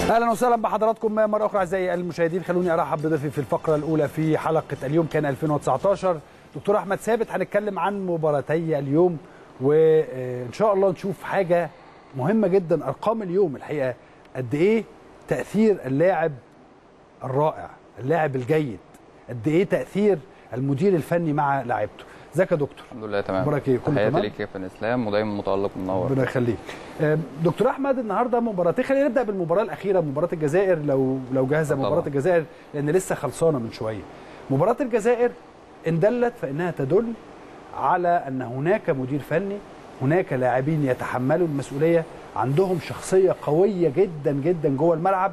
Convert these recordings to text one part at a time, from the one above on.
اهلا وسهلا بحضراتكم مره اخرى اعزائي المشاهدين خلوني ارحب بضيفي في الفقره الاولى في حلقه اليوم كان 2019 دكتور احمد ثابت هنتكلم عن مباراتي اليوم وان شاء الله نشوف حاجه مهمه جدا ارقام اليوم الحقيقه قد ايه تاثير اللاعب الرائع اللاعب الجيد قد ايه تاثير المدير الفني مع لاعيبته ازيك يا دكتور الحمد لله تمام اخبارك ايه كله تحياتي تمام ليك يا كابتن اسلام ودايما متالق ومنور ربنا يخليك آم، دكتور احمد النهارده مباراتين خلينا نبدا بالمباراه الاخيره مباراه الجزائر لو لو جاهزه طبعا. مباراه الجزائر لان لسه خلصانه من شويه مباراه الجزائر ان دلت فانها تدل على ان هناك مدير فني هناك لاعبين يتحملوا المسؤوليه عندهم شخصيه قويه جدا جدا جوه الملعب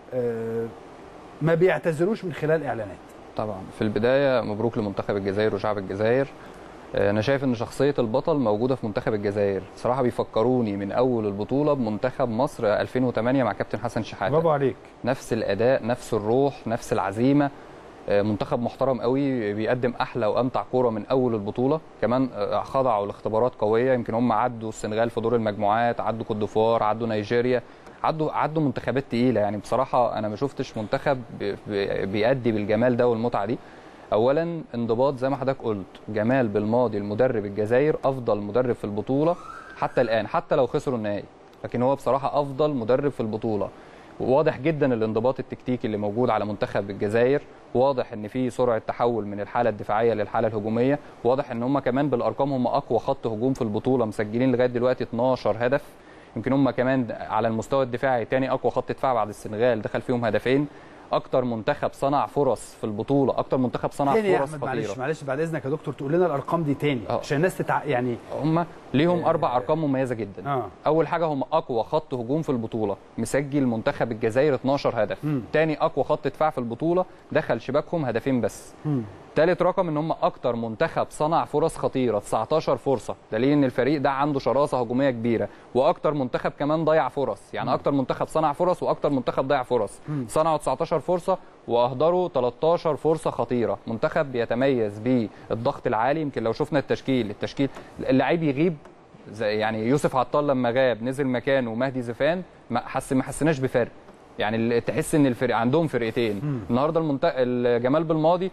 آه، ما بيعتذروش من خلال اعلانات طبعا في البدايه مبروك لمنتخب الجزائر وشعب الجزائر آه، انا شايف ان شخصيه البطل موجوده في منتخب الجزائر صراحه بيفكروني من اول البطوله بمنتخب مصر 2008 مع كابتن حسن شحاته برافو عليك نفس الاداء نفس الروح نفس العزيمه آه، منتخب محترم قوي بيقدم احلى وامتع كوره من اول البطوله كمان آه، خضعوا لاختبارات قويه يمكن هم عدوا السنغال في دور المجموعات عدوا كوت ديفوار عدوا نيجيريا عدوا عدوا منتخبات تقيله يعني بصراحه انا ما شفتش منتخب بي- بي- بيأدي بالجمال ده والمتعه دي اولا انضباط زي ما حضرتك قلت جمال بالماضي المدرب الجزائر افضل مدرب في البطوله حتى الان حتى لو خسروا النهائي لكن هو بصراحه افضل مدرب في البطوله واضح جدا الانضباط التكتيكي اللي موجود على منتخب الجزائر واضح ان في سرعه تحول من الحاله الدفاعيه للحاله الهجوميه واضح ان هم كمان بالارقام هم اقوى خط هجوم في البطوله مسجلين لغايه دلوقتي 12 هدف يمكن هم كمان على المستوى الدفاعي تاني اقوى خط دفاع بعد السنغال دخل فيهم هدفين اكتر منتخب صنع فرص في البطوله اكتر منتخب صنع تاني يا فرص احمد معلش خطيره معلش بعد اذنك يا دكتور تقول لنا الارقام دي تاني آه. عشان الناس تتع... يعني هم ليهم اربع ارقام مميزه جدا اه اول حاجه هم اقوى خط هجوم في البطوله مسجل منتخب الجزائر 12 هدف مم. تاني اقوى خط دفاع في البطوله دخل شباكهم هدفين بس مم. تالت رقم ان هم اكتر منتخب صنع فرص خطيره 19 فرصه دليل ان الفريق ده عنده شراسه هجوميه كبيره واكتر منتخب كمان ضيع فرص يعني اكتر منتخب صنع فرص واكتر منتخب ضيع فرص مم. صنعوا 19 فرصه واهدروا 13 فرصه خطيره منتخب بيتميز بالضغط العالي يمكن لو شفنا التشكيل التشكيل اللعيب يغيب زي يعني يوسف عطال لما غاب نزل مكانه مهدي زفان ما حس ما حسيناش بفرق يعني ال- تحس ان الفرق عندهم فرقتين مم. النهارده المنت... الجمال بالماضي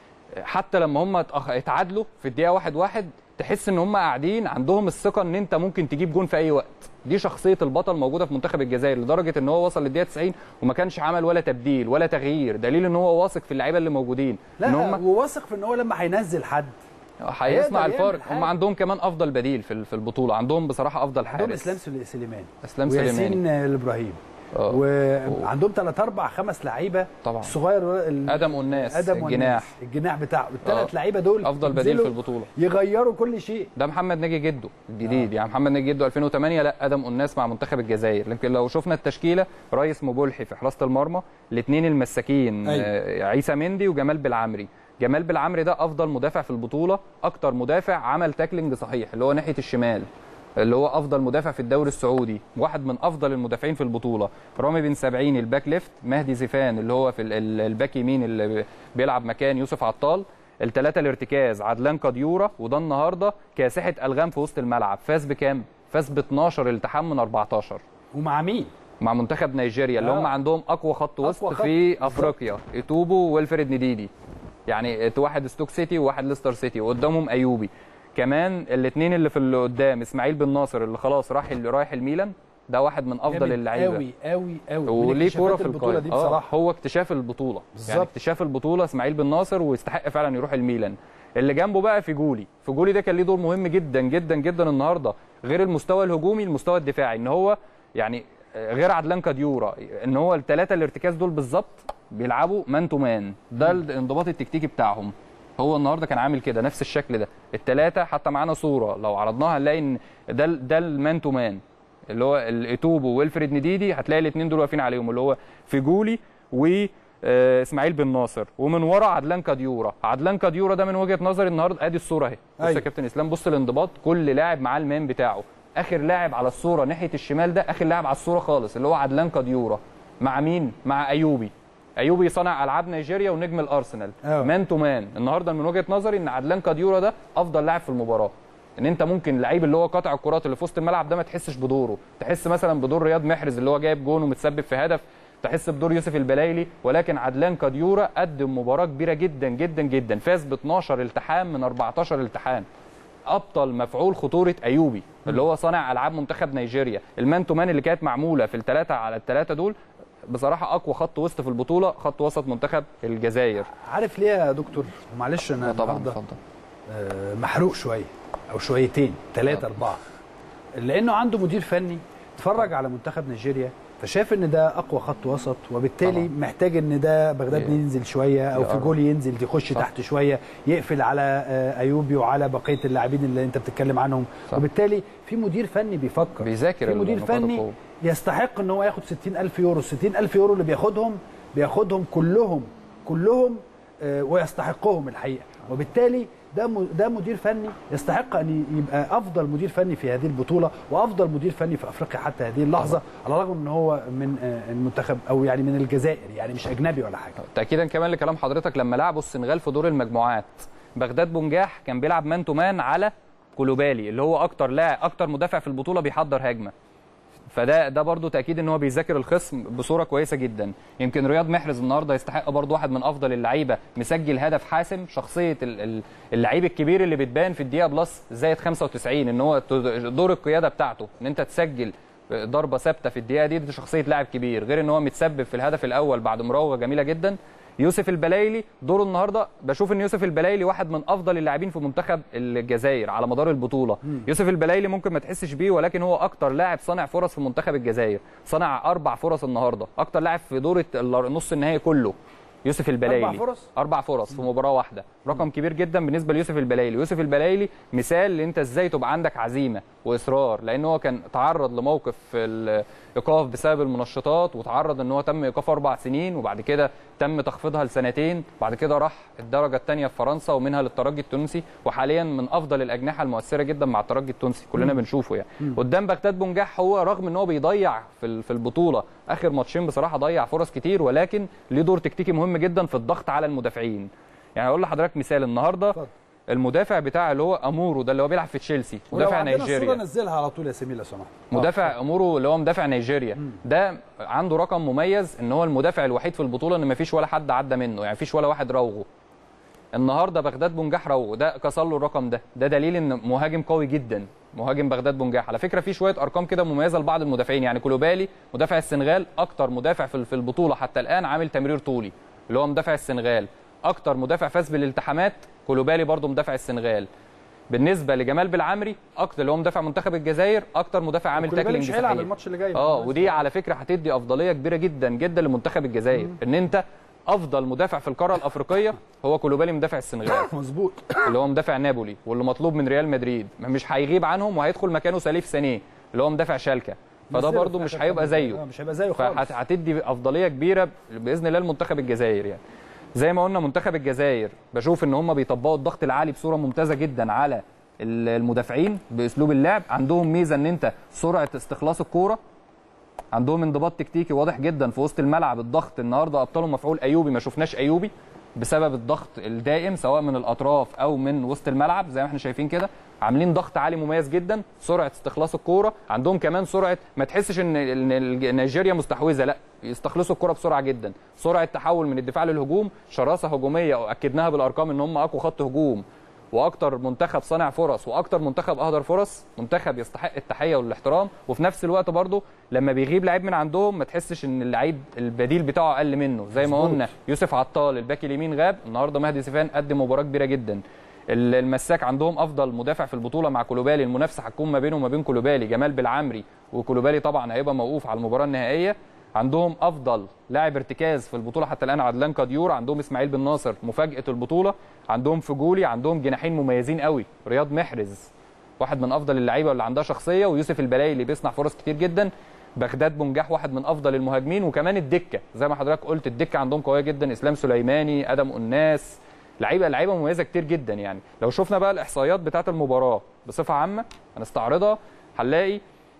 حتى لما هم اتأخ- اتعادلوا في الدقيقه واحد واحد تحس ان هم قاعدين عندهم الثقه ان انت ممكن تجيب جون في اي وقت دي شخصيه البطل موجوده في منتخب الجزائر لدرجه ان هو وصل للدقيقه 90 وما كانش عمل ولا تبديل ولا تغيير دليل ان هو واثق في اللعيبه اللي موجودين ان لا هم وواثق في ان هو لما هينزل حد هيصنع هيقدر الفارق يعمل حاجة. هم عندهم كمان افضل بديل في ال- في البطوله عندهم بصراحه افضل حارس عندهم اسلام سل- سليمان اسلام سليماني وياسين الابراهيم آه. وعندهم ثلاث اربع خمس لعيبه طبعا الصغير ال- ادم والناس ادم الجناح والناس. الجناح بتاعه الثلاث آه. لعيبه دول افضل بديل في ينزلوا البطوله يغيروا كل شيء ده محمد ناجي جده الجديد يعني محمد ناجي جده 2008 لا ادم اناس مع منتخب الجزائر لكن لو شفنا التشكيله ريس مبولحي في حراسه المرمى الاثنين المساكين أيوة. آه، عيسى مندي وجمال بالعمري جمال بالعمري ده افضل مدافع في البطوله اكتر مدافع عمل تاكلينج صحيح اللي هو ناحيه الشمال اللي هو افضل مدافع في الدوري السعودي واحد من افضل المدافعين في البطوله رامي بن سبعين الباك ليفت مهدي زفان اللي هو في ال- ال- الباك يمين اللي بيلعب مكان يوسف عطال الثلاثه الارتكاز عدلان قديوره وده النهارده كاسحه الغام في وسط الملعب فاز بكام فاز ب 12 التحام من 14 ومع مين؟ مع منتخب نيجيريا اللي آه. هم عندهم اقوى خط وسط أقوى خط. في بالظبط. افريقيا ايتوبو ويلفريد نديدي يعني واحد ستوك سيتي وواحد ليستر سيتي وقدامهم ايوبي كمان الاثنين اللي في اللي قدام اسماعيل بن ناصر اللي خلاص راح رايح الميلان ده واحد من افضل جامد اللعيبه قوي قوي قوي وليه كوره في البطوله القائمه دي بصراحه هو اكتشاف البطوله بالظبط. يعني اكتشاف البطوله اسماعيل بن ناصر ويستحق فعلا يروح الميلان اللي جنبه بقى فيجولي فيجولي ده كان ليه دور مهم جدا جدا جدا النهارده غير المستوى الهجومي المستوى الدفاعي ان هو يعني غير عدلان كديورا ان هو الثلاثه الارتكاز دول بالظبط بيلعبوا مان تو مان ده الانضباط التكتيكي بتاعهم هو النهارده كان عامل كده نفس الشكل ده الثلاثه حتى معانا صوره لو عرضناها هنلاقي ان ده ال- ده المان تو مان اللي هو الايتوبو ويلفريد نديدي هتلاقي الاثنين دول واقفين عليهم اللي هو فيجولي و آه، اسماعيل بن ناصر ومن ورا عدلان كاديورا عدلان كاديورا ده من وجهه نظري النهارده ادي الصوره اهي بص أيوة. يا كابتن اسلام بص الانضباط كل لاعب معاه المان بتاعه اخر لاعب على الصوره ناحيه الشمال ده اخر لاعب على الصوره خالص اللي هو عدلان كاديورا مع مين مع ايوبي ايوبي صانع العاب نيجيريا ونجم الارسنال أوه. مان تو مان النهارده من وجهه نظري ان عدلان كاديورا ده افضل لاعب في المباراه ان انت ممكن اللعيب اللي هو قاطع الكرات اللي في وسط الملعب ده ما تحسش بدوره تحس مثلا بدور رياض محرز اللي هو جايب جون ومتسبب في هدف تحس بدور يوسف البلايلي ولكن عدلان كديورة قدم مباراه كبيره جدا جدا جدا فاز ب 12 التحام من 14 التحام ابطل مفعول خطوره ايوبي اللي هو صانع العاب منتخب نيجيريا المان تو مان اللي كانت معموله في الثلاثه على الثلاثه دول بصراحه اقوى خط وسط في البطوله خط وسط منتخب الجزائر عارف ليه يا دكتور معلش انا طبعا النهاردة، اتفضل آه، محروق شويه او شويتين ثلاثه اربعه لانه عنده مدير فني اتفرج على منتخب نيجيريا فشاف ان ده اقوى خط وسط وبالتالي طبعاً. محتاج ان ده بغداد ي- ينزل شويه او في يقرب. جول ينزل يخش صح. تحت شويه يقفل على آه، ايوبي وعلى بقيه اللاعبين اللي انت بتتكلم عنهم صح. وبالتالي في مدير فني بيفكر بيذاكر في مدير نقاط فني القوة. يستحق ان هو ياخد 60000 يورو 60000 يورو اللي بياخدهم بياخدهم كلهم كلهم آه، ويستحقهم الحقيقه وبالتالي ده م- ده مدير فني يستحق ان يبقى افضل مدير فني في هذه البطوله وافضل مدير فني في افريقيا حتى هذه اللحظه على الرغم ان هو من آه، المنتخب او يعني من الجزائر يعني مش اجنبي ولا حاجه تاكيدا كمان لكلام حضرتك لما لعبوا السنغال في دور المجموعات بغداد بنجاح كان بيلعب مان تو مان على كولوبالي اللي هو اكتر لاعب اكتر مدافع في البطوله بيحضر هجمه فده ده برضه تاكيد ان هو بيذاكر الخصم بصوره كويسه جدا يمكن رياض محرز النهارده يستحق برضه واحد من افضل اللعيبه مسجل هدف حاسم شخصيه ال- ال- اللعيب الكبير اللي بتبان في الدقيقه بلس زائد 95 ان هو ت- دور القياده بتاعته ان انت تسجل ضربه ثابته في الدقيقه دي دي شخصيه لاعب كبير غير ان هو متسبب في الهدف الاول بعد مراوغه جميله جدا يوسف البلايلي دوره النهارده بشوف ان يوسف البلايلي واحد من افضل اللاعبين في منتخب الجزائر على مدار البطوله يوسف البلايلي ممكن ما تحسش بيه ولكن هو اكتر لاعب صانع فرص في منتخب الجزائر صنع اربع فرص النهارده اكتر لاعب في دور نص النهائي كله يوسف البلايلي أربع فرص؟ اربع فرص في مباراه واحده رقم كبير جدا بالنسبه ليوسف البلايلي يوسف البلايلي مثال ان انت ازاي تبقى عندك عزيمه واصرار لان هو كان تعرض لموقف في الايقاف بسبب المنشطات وتعرض ان هو تم ايقافه اربع سنين وبعد كده تم تخفيضها لسنتين بعد كده راح الدرجه الثانيه في فرنسا ومنها للترجي التونسي وحاليا من افضل الاجنحه المؤثره جدا مع الترجي التونسي كلنا بنشوفه يعني قدام بغداد بنجاح هو رغم ان هو بيضيع في ال- في البطوله اخر ماتشين بصراحه ضيع فرص كتير ولكن ليه دور تكتيكي مهم جدا في الضغط على المدافعين يعني اقول لحضرتك مثال النهارده اتفضل. المدافع بتاع اللي هو امورو ده اللي هو بيلعب في تشيلسي ولو مدافع عندنا الصوره نيجيريا نزلها على طول يا سمير لو سمحت مدافع امورو اللي هو مدافع نيجيريا ده عنده رقم مميز ان هو المدافع الوحيد في البطوله ان مفيش ولا حد عدى منه يعني مفيش ولا واحد راوغه النهارده بغداد بنجاح راوغه ده كسر له الرقم ده ده دليل ان مهاجم قوي جدا مهاجم بغداد بنجاح على فكره في شويه ارقام كده مميزه لبعض المدافعين يعني كولوبالي مدافع السنغال اكتر مدافع في في البطوله حتى الان عامل تمرير طولي اللي هو مدافع السنغال اكتر مدافع فاز بالالتحامات كولوبالي برضه مدافع السنغال بالنسبه لجمال بالعمري اكتر اللي هو مدافع منتخب الجزائر اكتر مدافع عامل كولوبالي تاكلينج مش هيلعب صحيح. الماتش اللي جاي اه ودي على فكره هتدي افضليه كبيره جدا جدا لمنتخب الجزائر ان انت افضل مدافع في القاره الافريقيه هو كولوبالي مدافع السنغال مظبوط اللي هو مدافع نابولي واللي مطلوب من ريال مدريد مش هيغيب عنهم وهيدخل مكانه سليف سانيه اللي هو مدافع شالكه فده نزله برده في مش آخر هيبقى كام- زيه آه، مش هيبقى زيه خالص فهتدي افضليه كبيره باذن الله لمنتخب الجزائر يعني زي ما قلنا منتخب الجزائر بشوف ان هم بيطبقوا الضغط العالي بصوره ممتازه جدا على ال- المدافعين باسلوب اللعب عندهم ميزه ان انت سرعه استخلاص الكوره عندهم انضباط تكتيكي واضح جدا في وسط الملعب الضغط النهارده ابطالهم مفعول ايوبي ما شفناش ايوبي بسبب الضغط الدائم سواء من الاطراف او من وسط الملعب زي ما احنا شايفين كده عاملين ضغط عالي مميز جدا سرعه استخلاص الكوره عندهم كمان سرعه ما تحسش ان إن الج- نيجيريا مستحوذه لا يستخلصوا الكوره بسرعه جدا سرعه تحول من الدفاع للهجوم شراسه هجوميه واكدناها بالارقام ان هم اقوى خط هجوم واكتر منتخب صانع فرص واكتر منتخب اهدر فرص منتخب يستحق التحيه والاحترام وفي نفس الوقت برضه لما بيغيب لعيب من عندهم ما تحسش ان اللعيب البديل بتاعه اقل منه زي ما مظبوط. قلنا يوسف عطال الباك اليمين غاب النهارده مهدي سفيان قدم مباراه كبيره جدا ال- المساك عندهم افضل مدافع في البطوله مع كولوبالي المنافسه هتكون ما بينه وما بين كولوبالي جمال بالعمري وكولوبالي طبعا هيبقى موقوف على المباراه النهائيه عندهم افضل لاعب ارتكاز في البطوله حتى الان عدلان كاديور عندهم اسماعيل بن ناصر مفاجاه البطوله عندهم فجولي عندهم جناحين مميزين قوي رياض محرز واحد من افضل اللعيبه اللي عندها شخصيه ويوسف البلايلي اللي بيصنع فرص كتير جدا بغداد بنجاح واحد من افضل المهاجمين وكمان الدكه زي ما حضرتك قلت الدكه عندهم قويه جدا اسلام سليماني ادم قناس لعيبه لعيبه مميزه كتير جدا يعني لو شفنا بقى الاحصائيات بتاعه المباراه بصفه عامه هنستعرضها هنلاقي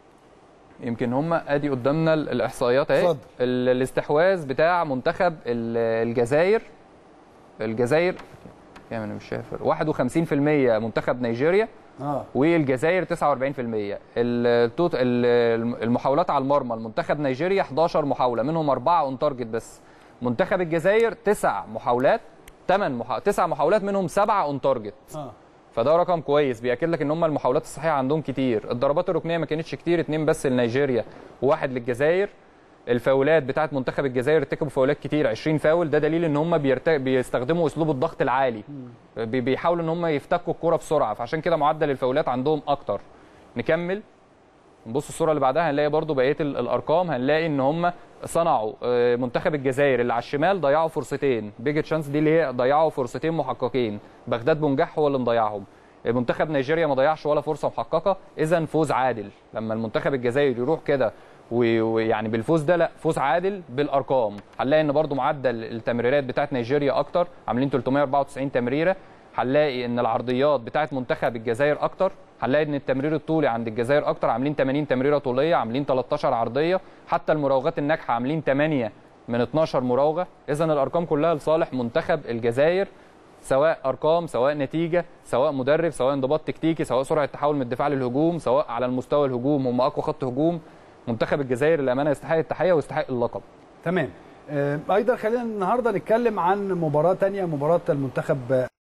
يمكن هم ادي قدامنا ال- الاحصائيات اهي اتفضل. ال- الاستحواذ بتاع منتخب ال- الجزائر الجزائر كام انا مش شايف 51% منتخب نيجيريا اه والجزائر 49% التوت ال- المحاولات على المرمى المنتخب نيجيريا 11 محاوله منهم اربعه اون تارجت بس منتخب الجزائر تسع محاولات 8 محا... تسع محاولات منهم سبعه اون تارجت اه فده رقم كويس بياكد لك ان هم المحاولات الصحيحه عندهم كتير الضربات الركنيه ما كانتش كتير اتنين بس لنيجيريا وواحد للجزائر الفاولات بتاعت منتخب الجزائر ارتكبوا فاولات كتير 20 فاول ده دليل ان هم بيرت... بيستخدموا اسلوب الضغط العالي بي... بيحاولوا ان هم يفتكوا الكرة بسرعه فعشان كده معدل الفاولات عندهم اكتر نكمل نبص الصوره اللي بعدها هنلاقي برضو بقيه ال- الارقام هنلاقي ان هم صنعوا آه، منتخب الجزائر اللي على الشمال ضيعوا فرصتين بيج تشانس دي اللي هي ضيعوا فرصتين محققين بغداد بنجاح هو اللي مضيعهم منتخب نيجيريا ما ضيعش ولا فرصه محققه اذا فوز عادل لما المنتخب الجزائري يروح كده و- ويعني بالفوز ده لا فوز عادل بالارقام هنلاقي ان برضو معدل التمريرات بتاعت نيجيريا اكتر عاملين 394 تمريره هنلاقي ان العرضيات بتاعت منتخب الجزائر اكتر هنلاقي ان التمرير الطولي عند الجزائر اكتر عاملين 80 تمريره طوليه عاملين 13 عرضيه حتى المراوغات الناجحه عاملين 8 من 12 مراوغه اذا الارقام كلها لصالح منتخب الجزائر سواء ارقام سواء نتيجه سواء مدرب سواء انضباط تكتيكي سواء سرعه تحول من الدفاع للهجوم سواء على المستوى الهجوم هم اقوى خط هجوم منتخب الجزائر للامانه يستحق التحيه ويستحق اللقب تمام آه، ايضا خلينا النهارده نتكلم عن مباراه تانية مباراه المنتخب